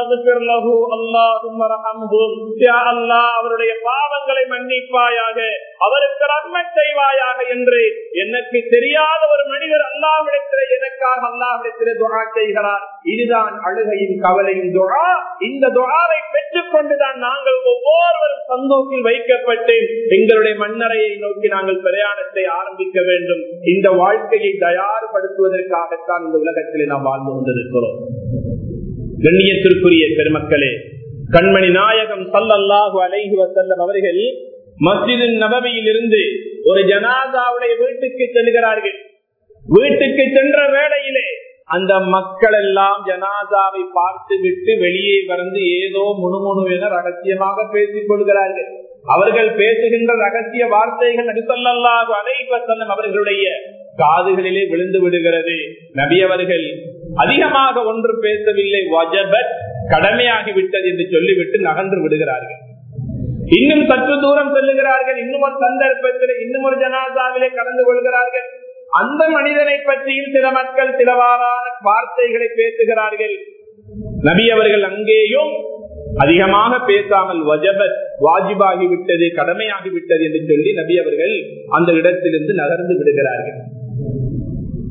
அவருடைய பாவங்களை மன்னிப்பாயாக அவருக்கு ரத்மத் செய்வாயாக என்று எனக்கு தெரியாத ஒரு மனிதர் அல்லாஹிடத்திலே எனக்காக அல்லாஹிடத்திலே துணா செய்கிறார் இதுதான் அழுகையின் கவலையின் துணா இந்த துணாவை பெற்றுக் கொண்டுதான் நாங்கள் ஒவ்வொருவரும் சந்தோக்கில் வைக்கப்பட்டு எங்களுடைய மண்ணறையை நோக்கி நாங்கள் பிரயாணத்தை ஆரம்பிக்க வேண்டும் இந்த வாழ்க்கையை தயார்படுத்துவதற்காகத்தான் இந்த உலகத்திலே நாம் வாழ்ந்து கொண்டிருக்கிறோம் கண்ணியத்திற்குரிய பெருமக்களே கண்மணி நாயகம் சல்லல்லாஹு அலைஹி வசல்லம் அவர்கள் மஸ்ஜிது நபவியில் இருந்து ஒரு ஜனாதாவுடைய வீட்டுக்கு செல்கிறார்கள் வீட்டுக்கு சென்ற வேளையிலே அந்த மக்கள் எல்லாம் ஜனாதாவை பார்த்து விட்டு வெளியே வந்து ஏதோ முணுமுணு என ரகசியமாக பேசிக் கொள்கிறார்கள் அவர்கள் பேசுகின்ற ரகசிய வார்த்தைகள் நடிசல்லாக அலைவசல்லம் அவர்களுடைய காதுகளிலே விழுந்து விடுகிறது நபி அவர்கள் அதிகமாக ஒன்று பேசவில்லை வஜபத் கடமையாகிவிட்டது என்று சொல்லிவிட்டு நகன்று விடுகிறார்கள் இன்னும் சற்று தூரம் செல்லுகிறார்கள் இன்னும் ஒரு சந்தர்ப்பத்தில் இன்னும் ஒரு ஜனாதாவிலே கலந்து கொள்கிறார்கள் அந்த மனிதனை பற்றியும் சில மக்கள் சிலவாறான வார்த்தைகளை பேசுகிறார்கள் நபி அவர்கள் அங்கேயும் அதிகமாக பேசாமல் வஜபத் வாஜிபாகிவிட்டது கடமையாகிவிட்டது என்று சொல்லி நபி அவர்கள் அந்த இடத்திலிருந்து நகர்ந்து விடுகிறார்கள்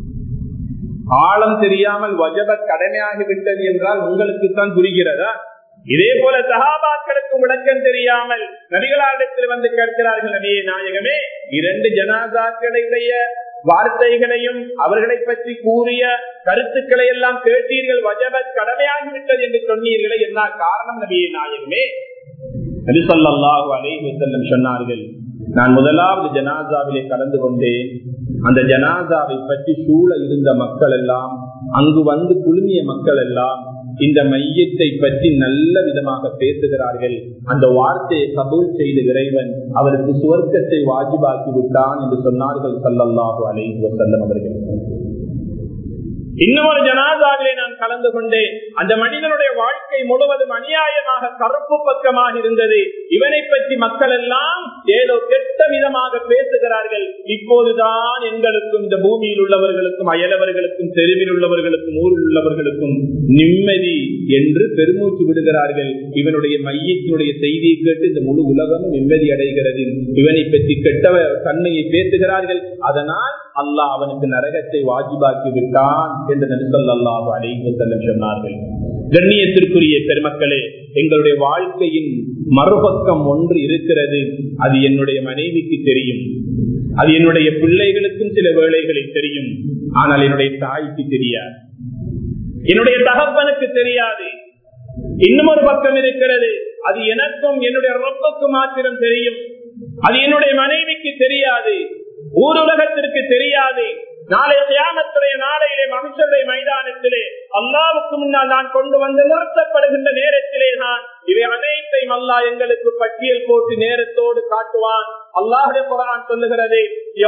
ஆழம் தெரியாமல் வஜபத் கடமையாகிவிட்டது என்றால் உங்களுக்கு தான் புரிகிறதா இதே போல சகாபாக்களுக்கு விளக்கம் தெரியாமல் நபிகளாரிடத்தில் வந்து கேட்கிறார்கள் நபியே நாயகமே இரண்டு ஜனாதாக்களுடைய வார்த்தைகளையும் அவர்களை பற்றி கூறிய கருத்துக்களை எல்லாம் கேட்டீர்கள் வஜபத் கடமையாகிவிட்டது என்று சொன்னீர்களே என்ன காரணம் நபியே நாயகமே நபிசல்லாஹு அலைஹி செல்லம் சொன்னார்கள் நான் முதலாவது ஜனாசாவிலே கலந்து கொண்டேன் அந்த ஜனாசாவை பற்றி சூழ இருந்த மக்கள் எல்லாம் அங்கு வந்து குழுமிய மக்கள் எல்லாம் இந்த மையத்தை பற்றி நல்ல விதமாக பேசுகிறார்கள் அந்த வார்த்தையை கபூல் செய்த இறைவன் அவருக்கு சுவர்க்கத்தை வாஜிபாக்கி விட்டான் என்று சொன்னார்கள் சல்லல்லாஹு அலைஹி வசல்லம் அவர்கள் இன்னொரு ஜனாதாவிலே நான் கலந்து கொண்டேன் அந்த மனிதனுடைய வாழ்க்கை முழுவதும் அநியாயமாக கருப்பு பக்கமாக இருந்தது இவனை பற்றி மக்கள் எல்லாம் ஏதோ கெட்ட விதமாக பேசுகிறார்கள் இப்போதுதான் எங்களுக்கும் இந்த பூமியில் உள்ளவர்களுக்கும் அயலவர்களுக்கும் தெருவில் உள்ளவர்களுக்கும் ஊரில் உள்ளவர்களுக்கும் நிம்மதி என்று பெருமூச்சு விடுகிறார்கள் இவனுடைய மையத்தினுடைய செய்தியை கேட்டு இந்த முழு உலகமும் நிம்மதி அடைகிறது இவனை பற்றி கெட்ட தன்மையை பேசுகிறார்கள் அதனால் அல்லாஹ் அவனுக்கு நரகத்தை வாஜிபாக்கி விட்டான் என்று நபிசல்லாஹு அலைஹி செல்லம் சொன்னார்கள் கண்ணியத்திற்குரிய பெருமக்களே எங்களுடைய வாழ்க்கையின் மறுபக்கம் ஒன்று இருக்கிறது அது என்னுடைய மனைவிக்கு தெரியும் அது என்னுடைய பிள்ளைகளுக்கும் சில வேளைகளில் தெரியும் ஆனால் என்னுடைய தாய்க்கு தெரியாது என்னுடைய தகப்பனுக்கு தெரியாது இன்னும் ஒரு பக்கம் இருக்கிறது அது எனக்கும் என்னுடைய ரொம்பக்கும் மாத்திரம் தெரியும் அது என்னுடைய மனைவிக்கு தெரியாது ஊர் உலகத்திற்கு தெரியாது நாளைய தியானத்துடைய நாளையிலே மனுஷருடைய மைதானத்திலே அல்லாவுக்கு முன்னால் நான் கொண்டு வந்து நிறுத்தப்படுகின்ற நேரத்திலே தான் இவை அனைத்தையும் அல்லா எங்களுக்கு பட்டியல் போட்டு நேரத்தோடு காட்டுவான் அல்லாஹுடைய குரான் சொல்லுகிறது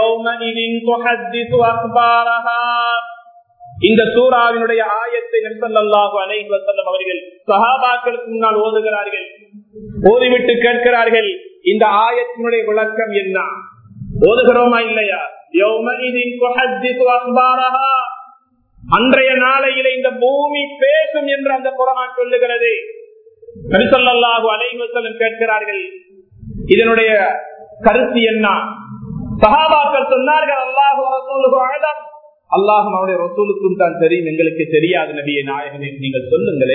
இந்த சூறாவினுடைய ஆயத்தை நெசல்லாஹு அனைத்து வசல்லம் அவர்கள் சஹாபாக்களுக்கு முன்னால் ஓதுகிறார்கள் ஓதிவிட்டு கேட்கிறார்கள் இந்த ஆயத்தினுடைய விளக்கம் என்ன ஓதுகிறோமா இல்லையா அன்றைய நாளையில இந்த பூமி பேசும் என்று அந்த குரான் சொல்லுகிறது நபிசல்லாஹு அலைவசலம் கேட்கிறார்கள் இதனுடைய கருத்து என்ன சகாபாக்கள் சொன்னார்கள் அல்லாஹு ரசூலுக்கு அல்லாஹும் அவருடைய ரசூலுக்கும் தான் தெரியும் எங்களுக்கு தெரியாது நபிய நாயகமே நீங்கள் சொல்லுங்களே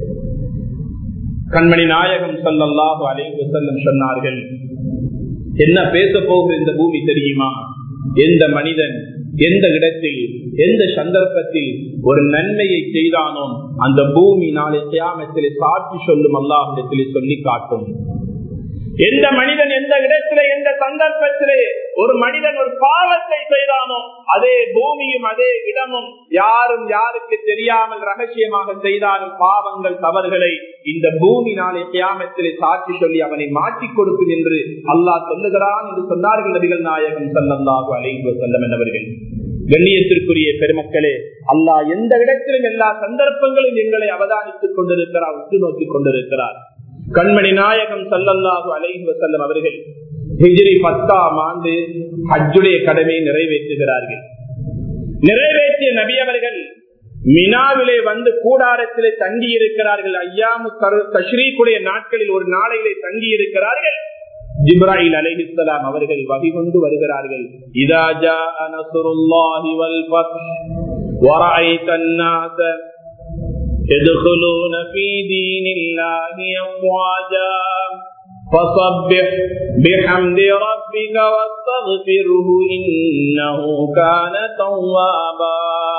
கண்மணி நாயகம் சல்லல்லாஹு அலைவு செல்லம் சொன்னார்கள் என்ன பேச போகிற இந்த பூமி தெரியுமா எந்த மனிதன் எந்த இடத்தில் எந்த சந்தர்ப்பத்தில் ஒரு நன்மையை செய்தானோ அந்த பூமி நாளை தியாமத்திலே சாட்சி சொல்லும் அல்லாஹிடத்திலே சொல்லி காட்டும் எந்த மனிதன் எந்த இடத்திலே எந்த சந்தர்ப்பத்திலே ஒரு மனிதன் ஒரு பாவத்தை செய்தானோ அதே பூமியும் அதே இடமும் யாரும் யாருக்கு தெரியாமல் ரகசியமாக செய்தாலும் பாவங்கள் தவறுகளை இந்த பூமி நாளை தியாமத்திலே சாட்சி சொல்லி அவனை மாற்றிக் கொடுக்கும் என்று அல்லாஹ் சொல்லுகிறான் என்று சொன்னார்கள் நபிகள் நாயகம் சல்லல்லாஹு அலைஹி செல்லம் என்பவர்கள் கண்ணியத்திற்குரிய பெருமக்களே அல்லாஹ் எந்த இடத்திலும் எல்லா சந்தர்ப்பங்களும் எங்களை அவதானித்துக் கொண்டிருக்கிறார் உற்று நோக்கிக் கொண்டிருக்கிறார் கண்மணி நாயகம் சல்லல்லாஹு அலைஹி வசல்லம் அவர்கள் ஹிஜ்ரி பத்தாம் ஆண்டு ஹஜ்ஜுடைய கடமையை நிறைவேற்றுகிறார்கள் நிறைவேற்றிய நபி அவர்கள் மினாவிலே வந்து கூடாரத்திலே தங்கி இருக்கிறார்கள் ஐயாமு தஷ்ரீக்குடைய நாட்களில் ஒரு நாளையிலே தங்கி இருக்கிறார்கள் ஜிப்ராஹில் அலைஹிஸ்லாம் அவர்கள் வகை கொண்டு வருகிறார்கள் இதாஜா அனசுருல்லாஹி வல் ஃபத் ورأيت الناس يدخلون في دين الله أفواجا فصبح بحمد ربك واستغفره إنه كان توابا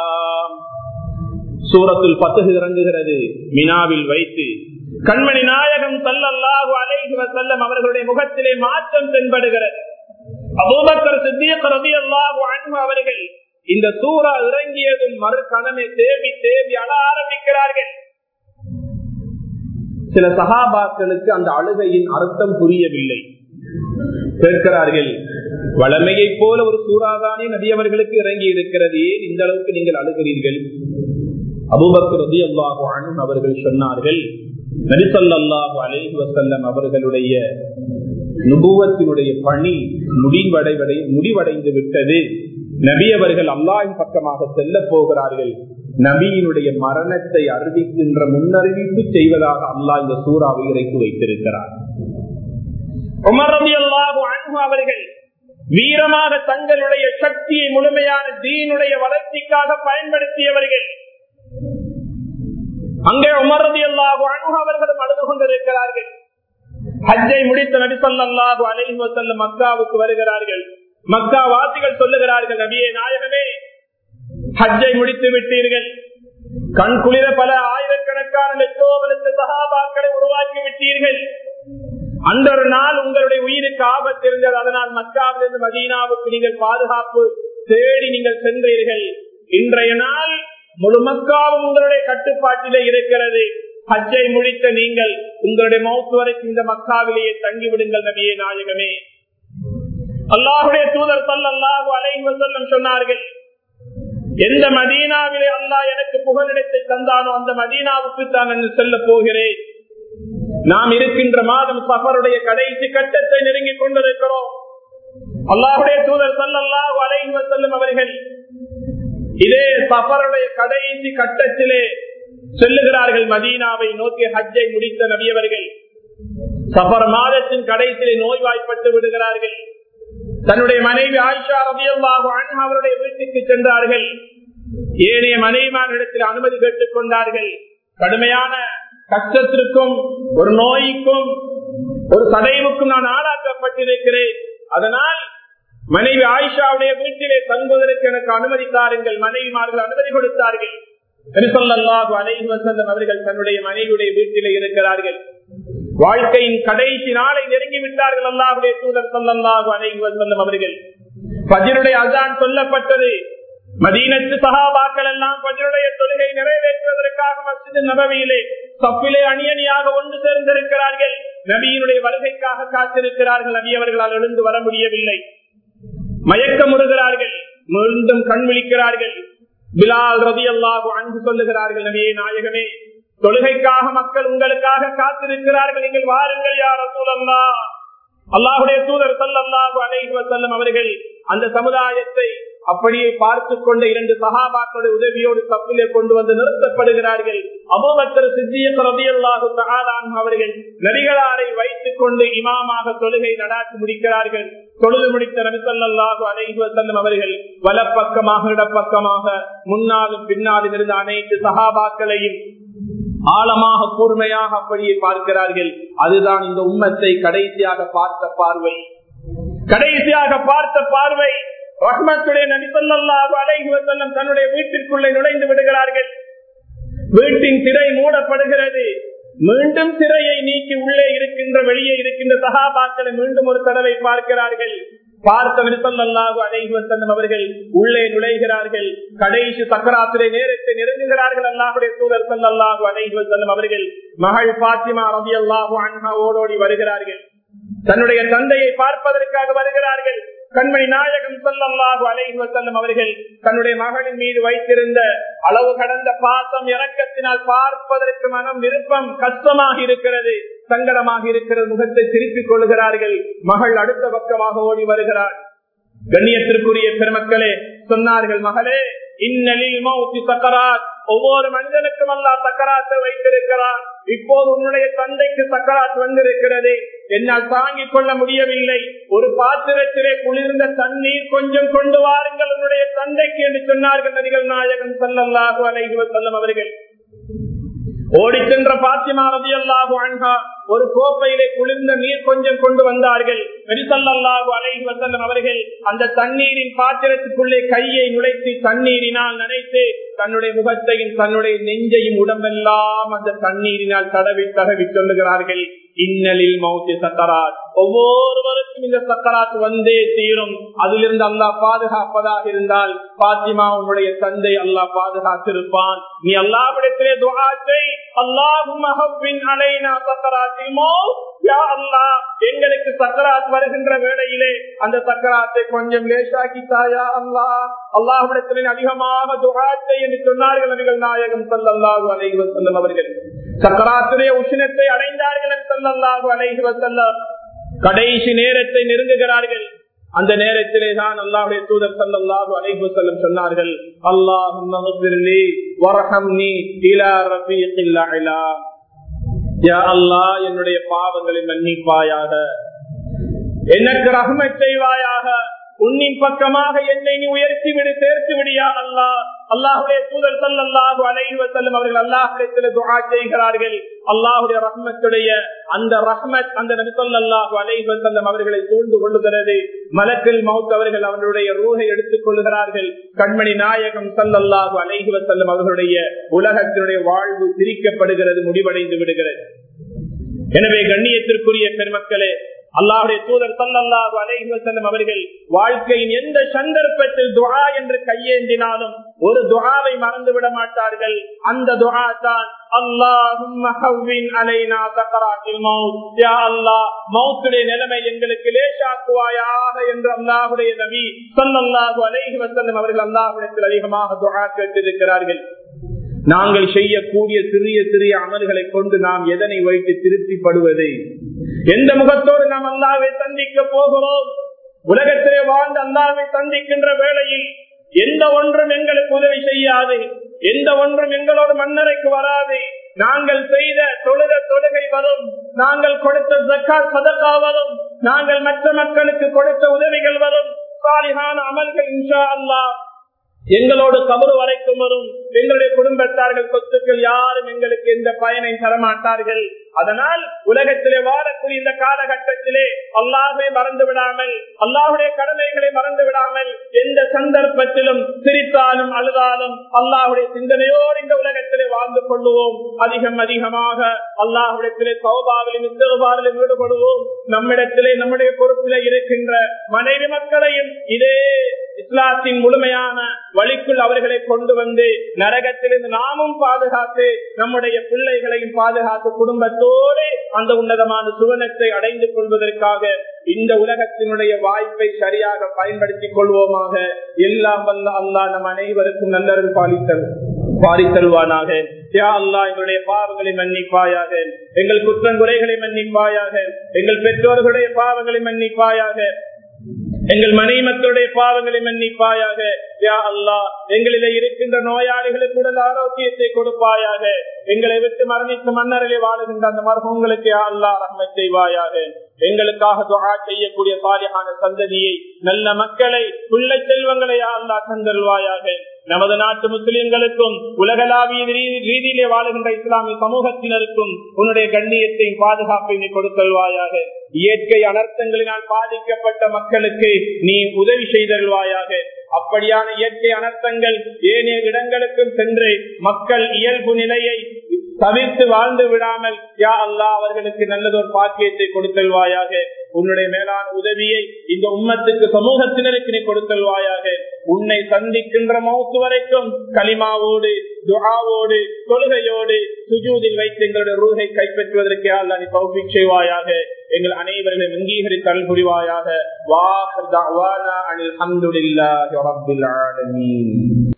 சூரத்தில் பத்து இறங்குகிறது மினாவில் வைத்து கண்மணி நாயகம் சல்லல்லாஹு அலைஹி வஸல்லம் அவர்களுடைய முகத்திலே மாற்றம் தென்படுகிறது அபூபக்கர் சித்தியக் ரலியல்லாஹு அன்ஹு அவர்கள் இந்த சூறா இறங்கியதும் மறு கணமே தேவி தேவி அழ ஆரம்பிக்கிறார்கள் சில சகாபாக்களுக்கு அந்த அழுகையின் அர்த்தம் புரியவில்லை கேட்கிறார்கள் வளமையை போல ஒரு சூறாதானே நபி அவர்களுக்கு இறங்கி இருக்கிறது ஏன் இந்த அளவுக்கு நீங்கள் அழுகிறீர்கள் அபுபக் ரதி அல்லாஹு அவர்கள் சொன்னார்கள் நரிசல்லாஹு அலேஹி வசல்லம் அவர்களுடைய நுபுவத்தினுடைய பணி முடிவடைவடை முடிவடைந்து விட்டது நபி அவர்கள் அல்லாஹின் பக்கமாக செல்ல போகிறார்கள் நபியினுடைய மரணத்தை அறிவிக்கின்ற முன்னறிவிப்பு செய்வதாக அல்லாஹ் இந்த சூறாவை இறைக்கு வைத்திருக்கிறார் அவர்கள் வீரமாக தங்களுடைய சக்தியை முழுமையான தீனுடைய வளர்ச்சிக்காக பயன்படுத்தியவர்கள் அங்கே உமரதி அல்லாஹு அணுகு அவர்களும் அழுது கொண்டிருக்கிறார்கள் ஹஜ்ஜை முடித்த நபி சொல்லாஹு அலைஹி வசல்லம் மக்காவுக்கு வருகிறார்கள் மக்கா வாசிகள் சொல்லுகிறார்கள் நபியே நாயகமே ஹஜ்ஜை முடித்து விட்டீர்கள் கண் குளிர பல ஆயிரக்கணக்கான லட்சோபலத்து சகாபாக்களை உருவாக்கி விட்டீர்கள் அந்த ஒரு நாள் உங்களுடைய உயிருக்கு ஆபத்து இருந்தது அதனால் மக்காவிலிருந்து மதீனாவுக்கு நீங்கள் பாதுகாப்பு தேடி நீங்கள் சென்றீர்கள் இன்றைய நாள் முழு மக்காவும் உங்களுடைய கட்டுப்பாட்டிலே இருக்கிறது ஹஜ்ஜை முடித்த நீங்கள் உங்களுடைய மௌத்து வரைக்கும் இந்த மக்காவிலேயே தங்கிவிடுங்கள் நபியே நாயகமே அல்லாஹுடைய தூதர் சல்லாஹு அலைஹி வஸல்லம் சொன்னார்கள் எந்த மதீனாவிலே அல்லாஹ் எனக்கு புகலிடத்தை தந்தானோ அந்த மதீனாவுக்கு தான் நான் செல்ல போகிறேன் நாம் இருக்கின்ற மாதம் சஃபருடைய கடைசி கட்டத்தை நெருங்கிக் கொண்டிருக்கிறோம் அல்லாஹுடைய தூதர் சல்லாஹு அலைஹி வஸல்லம் அவர்கள் இதே சஃபருடைய கடைசி கட்டத்திலே செல்லுகிறார்கள் மதீனாவை நோக்கி ஹஜ்ஜை முடித்த நபியவர்கள் சஃபர் மாதத்தின் கடைசியிலே நோய்வாய்ப்பட்டு விடுகிறார்கள் தன்னுடைய மனைவி ஆயிஷா ரபியல்லாஹு அன்ஹா அவருடைய வீட்டுக்கு சென்றார்கள் ஏனைய மனைவிமாரிடத்தில் அனுமதி கேட்டுக் கொண்டார்கள் கடுமையான கஷ்டத்திற்கும் ஒரு நோய்க்கும் ஒரு சதைவுக்கும் நான் ஆளாக்கப்பட்டிருக்கிறேன் அதனால் மனைவி ஆயிஷாவுடைய வீட்டிலே தங்குவதற்கு எனக்கு அனுமதி தாருங்கள் மனைவிமார்கள் அனுமதி கொடுத்தார்கள் நபிசல்லாஹு அலைஹி வஸல்லம் அவர்கள் தன்னுடைய மனைவியுடைய வீட்டிலே இருக்கிறார்கள் வாழ்க்கையின் கடைசி நாளை நெருங்கி விட்டார்கள் அல்லாஹுடைய தூதர் சொல்லல்லாஹு அலைஹி வஸல்லம் அவர்கள் பஜருடைய அசான் சொல்லப்பட்டது மதீனத்து சகாபாக்கள் எல்லாம் பஜருடைய தொழுகை நிறைவேற்றுவதற்காக மசித நபவியிலே தப்பிலே அணியணியாக ஒன்று சேர்ந்திருக்கிறார்கள் நபியினுடைய வருகைக்காக காத்திருக்கிறார்கள் நபி அவர்களால் எழுந்து வர முடியவில்லை மயக்கமுறுகிறார்கள் மீண்டும் கண் விழிக்கிறார்கள் பிலால் ரதி அல்லாஹு அன்பு சொல்லுகிறார்கள் நபியே நாயகமே தொழுகைக்காக மக்கள் உங்களுக்காக காத்திருக்கிறார்கள் நீங்கள் வாருங்கள் யார் சூழல்லா அல்லாஹுடைய தூதர் சல்லாஹு அலைஹி வசல்லம் அவர்கள் அந்த சமுதாயத்தை அப்படியே பார்த்து கொண்ட இரண்டு சகாபாக்களுடைய உதவியோடு தப்பிலே கொண்டு வந்து நிறுத்தப்படுகிறார்கள் அபுபக்கர் சித்தியத் ரதியல்லாஹு தஆலான் அவர்கள் நபிகளாரை வைத்துக் கொண்டு இமாமாக தொழுகை நடாத்தி முடிக்கிறார்கள் தொழுது முடித்த நபிசல்லாஹு அலைஹி வஸல்லம் அவர்கள் வலப்பக்கமாக இடப்பக்கமாக முன்னாலும் பின்னாலும் இருந்த அனைத்து சகாபாக்களையும் ஆழமாக கூர்மையாக அப்படியே பார்க்கிறார்கள் அதுதான் இந்த உம்மத்தை கடைசியாக பார்த்த பார்வை கடைசியாக பார்த்த பார்வை ரஹ்மத்துடைய நபிசல்லாஹு அலைஹி வஸல்லம் தன்னுடைய வீட்டிற்குள்ளே நுழைந்து விடுகிறார்கள் வீட்டின் திரை மூடப்படுகிறது மீண்டும் திரையை நீக்கி உள்ளே இருக்கின்ற வெளியே இருக்கின்ற சகாபாக்களை மீண்டும் ஒரு தடவை பார்க்கிறார்கள் பார்த்த விருப்பல்லாஹு அலைஹி வசல்லம் அவர்கள் உள்ளே நுழைகிறார்கள் கடைசி சக்கராத்திரை நேரத்தை நெருங்குகிறார்கள் அல்லாஹுடைய தூதர் சல்லாஹு அலைஹி வசல்லம் அவர்கள் மகள் பாத்திமா ரவி அல்லாஹு அன்ஹா ஓடோடி வருகிறார்கள் தன்னுடைய தந்தையை பார்ப்பதற்காக வருகிறார்கள் கண்மணி நாயகம் சொல்லல்லாஹு அலைஹி வசல்லம் அவர்கள் தன்னுடைய மகளின் மீது வைத்திருந்த அளவு கடந்த பாசம் இறக்கத்தினால் பார்ப்பதற்கு மனம் விருப்பம் கஷ்டமாக இருக்கிறது சங்கடமாக இருக்கிற முகத்தை திருப்பிக் கொள்கிறார்கள் மகள் அடுத்த பக்கமாக ஓடி வருகிறார் கண்ணியத்திற்குரிய பெருமக்களே சொன்னார்கள் மகளே இன்னலில் மௌத்தி சக்கராத் ஒவ்வொரு மனிதனுக்கும் அல்லா சக்கராத்தை வைத்திருக்கிறார் இப்போது உன்னுடைய தந்தைக்கு சக்கராத் வந்திருக்கிறது என்னால் தாங்கிக் கொள்ள முடியவில்லை ஒரு பாத்திரத்திலே குளிர்ந்த தண்ணீர் கொஞ்சம் கொண்டு வாருங்கள் உன்னுடைய தந்தைக்கு என்று சொன்னார்கள் நடிகள் நாயகன் சல்லல்லாஹு அலைஹி வஸல்லம் அவர்கள் ஓடி சென்ற பாத்திமா ரதி அல்லாஹு அன்ஹா ஒரு கோப்பையிலே குளிர்ந்த நீர் கொஞ்சம் கொண்டு வந்தார்கள் நெரிசல்லாஹு அலைஹி வசல்லம் அவர்கள் அந்த தண்ணீரின் பாத்திரத்துக்குள்ளே கையை நுழைத்து தண்ணீரினால் நினைத்து தன்னுடைய முகத்தையும் தன்னுடைய நெஞ்சையும் உடம்பெல்லாம் அந்த தண்ணீரினால் தடவி தடவி சொல்லுகிறார்கள் இன்னலில் மௌத்தி சக்கராத் ஒவ்வொருவருக்கும் இந்த சக்கராத் வந்தே தீரும் அதிலிருந்து அல்லாஹ் பாதுகாப்பதாக இருந்தால் பாத்திமா உன்னுடைய தந்தை அல்லாஹ் பாதுகாத்திருப்பான் நீ அல்லாவிடத்திலே துவாத்தை அல்லாஹும் அலைனா சக்கராத்தில் யா அல்லாஹ் எங்களுக்கு சக்கராத் வருகின்ற வேளையிலே அந்த சக்கராத்தை கொஞ்சம் லேசாக்கி தாயா அல்லாஹ் அல்லாஹிடத்திலே அதிகமாக துகாத்தை என்று சொன்னார்கள் நபிகள் நாயகம் சல்லல்லாஹு அலைஹி வஸல்லம் அவர்கள் சக்கராத்துடைய உஷ்ணத்தை அடைந்தார்கள் என்று சல்லல்லாஹு அலைஹி வஸல்லம் கடைசி நேரத்தை நெருங்குகிறார்கள் அந்த நேரத்திலே தான் அல்லாஹுடைய தூதர் சல்லாஹு அலைஹி வஸல்லம் சொன்னார்கள் அல்லாஹும் மக்ஃபிர்லி வர்ஹம்னி இலா ரஃபீகில் அலா யா அல்லாஹ் என்னுடைய பாவங்களை மன்னிப்பாயாக எனக்கு ரஹ்மத் செய்வாயாக உன்னின் பக்கமாக என்னை நீ உயர்த்தி விடு சேர்த்து விடியா அல்லா அல்லாஹுடைய தூதர் சல்லாஹு அலைஹி வசல்லம் அவர்கள் அல்லாஹிடத்தில் துஆ செய்கிறார்கள் அல்லாஹுடைய ரஹ்மத்துடைய அந்த ரஹ்மத் அந்த நபி ஸல்லல்லாஹு அலைஹி வஸல்லம் அவர்களை சூழ்ந்து கொள்ளுகிறது மலக்கில் மௌத் அவர்கள் அவர்களுடைய ரூஹை எடுத்துக் கொள்ளுகிறார்கள் கண்மணி நாயகம் சல்லல்லாஹு அலைஹி வஸல்லம் அவர்களுடைய உலகத்தினுடைய வாழ்வு பிரிக்கப்படுகிறது முடிவடைந்து விடுகிறது எனவே கண்ணியத்திற்குரிய பெருமக்களே அல்லாஹுடைய தூதர் சல்லல்லாஹு அலைஹி வஸல்லம் அவர்கள் வாழ்க்கையின் எந்த சந்தர்ப்பத்தில் துஆ என்று கையேந்தினாலும் ஒரு துஆவை மறந்து விட மாட்டார்கள் அந்த துஆ தான் அல்லாஹும்ம ஹவ்வின் அலைனா சக்கராத்தில் மௌத் யா அல்லாஹ் மௌத்துடைய நிலைமை எங்களுக்கு லேசாக்குவாயாக என்று அல்லாஹுடைய நபி ஸல்லல்லாஹு அலைஹி வஸல்லம் அவர்கள் அல்லாஹ்விடத்தில் அதிகமாக துஆ கேட்டிருக்கிறார்கள் நாங்கள் செய்யக்கூடிய சிறிய சிறிய அமல்களை கொண்டு நாம் எதனை வைத்து திருப்திப்படுவது எந்த முகத்தோடு நாம் அல்லாவை சந்திக்க போகிறோம் உலகத்திலே வாழ்ந்து அல்லாவை சந்திக்கின்ற வேளையில் எந்த ஒன்றும் எங்களுக்கு உதவி செய்யாது எந்த ஒன்றும் எங்களோடு மன்னரைக்கு வராது நாங்கள் செய்த தொழுத தொழுகை வரும் நாங்கள் கொடுத்த ஜக்காத் சதக்கா வரும் நாங்கள் மற்ற மக்களுக்கு கொடுத்த உதவிகள் வரும் சாலிகான அமல்கள் இன்ஷா அல்லாஹ் எங்களோடு கபரு வரைக்கும் வரும் எங்களுடைய குடும்பத்தார்கள் சொத்துக்கள் யாரும் எங்களுக்கு எந்த பயனை தரமாட்டார்கள் அதனால் உலகத்திலே வாழக்கூடிய இந்த காலகட்டத்திலே அல்லாஹை மறந்து விடாமல் அல்லாஹுடைய கடமைகளை மறந்து விடாமல் எந்த சந்தர்ப்பத்திலும் சிரித்தாலும் அழுதாலும் அல்லாஹுடைய சிந்தனையோடு இந்த உலகத்திலே வாழ்ந்து கொள்ளுவோம் அதிகம் அதிகமாக அல்லாஹுடத்திலே சௌபாவிலும் இத்தருபாவிலும் ஈடுபடுவோம் நம்மிடத்திலே நம்முடைய பொறுப்பிலே இருக்கின்ற மனைவி மக்களையும் இதே இஸ்லாத்தின் முழுமையான வழிக்குள் அவர்களை கொண்டு வந்து நரகத்திலிருந்து நாமும் பாதுகாத்து நம்முடைய பிள்ளைகளையும் பாதுகாத்து குடும்பத்தோடு அந்த உன்னதமான சுவனத்தை அடைந்து கொள்வதற்காக இந்த உலகத்தினுடைய வாய்ப்பை சரியாக பயன்படுத்திக் கொள்வோமாக எல்லாம் வல்ல அல்லா நம் அனைவருக்கும் நல்லறிவு பாலித்தல் பாரித்தல்வானாக யா அல்லா எங்களுடைய பாவங்களை மன்னிப்பாயாக எங்கள் குற்றங்குறைகளை மன்னிப்பாயாக எங்கள் பெற்றோர்களுடைய பாவங்களை மன்னிப்பாயாக எங்கள் மனை மக்களுடைய பாவங்களை மன்னிப்பாயாக யா அல்லா எங்களிலே இருக்கின்ற நோயாளிகளுக்கு உடல் ஆரோக்கியத்தை கொடுப்பாயாக எங்களை விட்டு மரணித்து மன்னரிலே வாழுகின்ற அந்த மர்மங்களுக்கு யா அல்லா ரஹ்மத் செய்வாயாக எங்களுக்காக துஆ செய்யக்கூடிய சாலியான சந்ததியை நல்ல மக்களை உள்ள செல்வங்களை யா அல்லா தந்தல்வாயாக நமது நாட்டு முஸ்லிம்களுக்கும் உலகளாவிய ரீதியிலே வாழுகின்ற இஸ்லாமிய சமூகத்தினருக்கும் உன்னுடைய கண்ணியத்தையும் பாதுகாப்பை நீ கொடுத்தல்வாயாக இயற்கை அனர்த்தங்களினால் பாதிக்கப்பட்ட மக்களுக்கு நீ உதவி செய்தல்வாயாக அப்படியான இயற்கை அனர்த்தங்கள் ஏனைய இடங்களுக்கும் சென்று மக்கள் இயல்பு நிலையை தவிர்த்து வாழ்ந்து விடாமல் யா அல்லா அவர்களுக்கு நல்லதொரு பாக்கியத்தை கொடுத்தல்வாயாக உன்னுடைய மேலான உதவியை இந்த உம்மத்துக்கு சமூகத்தினருக்கு நீ கொடுத்தல்வாயாக உன்னை சந்திக்கின்ற மௌத்து வரைக்கும் களிமாவோடு துஆவோடு தொழுகையோடு சுஜூதில் வைத்து எங்களுடைய ரூகை கைப்பற்றுவதற்கு அல்லா நீ தௌபிக் செய்வாயாக எங்கள் அனைவரையும் அங்கீகரித்து அருள் புரிவாயாக வாஹ் அனில் அஹமதுல்லாஹி ரப்பில் ஆலமீன்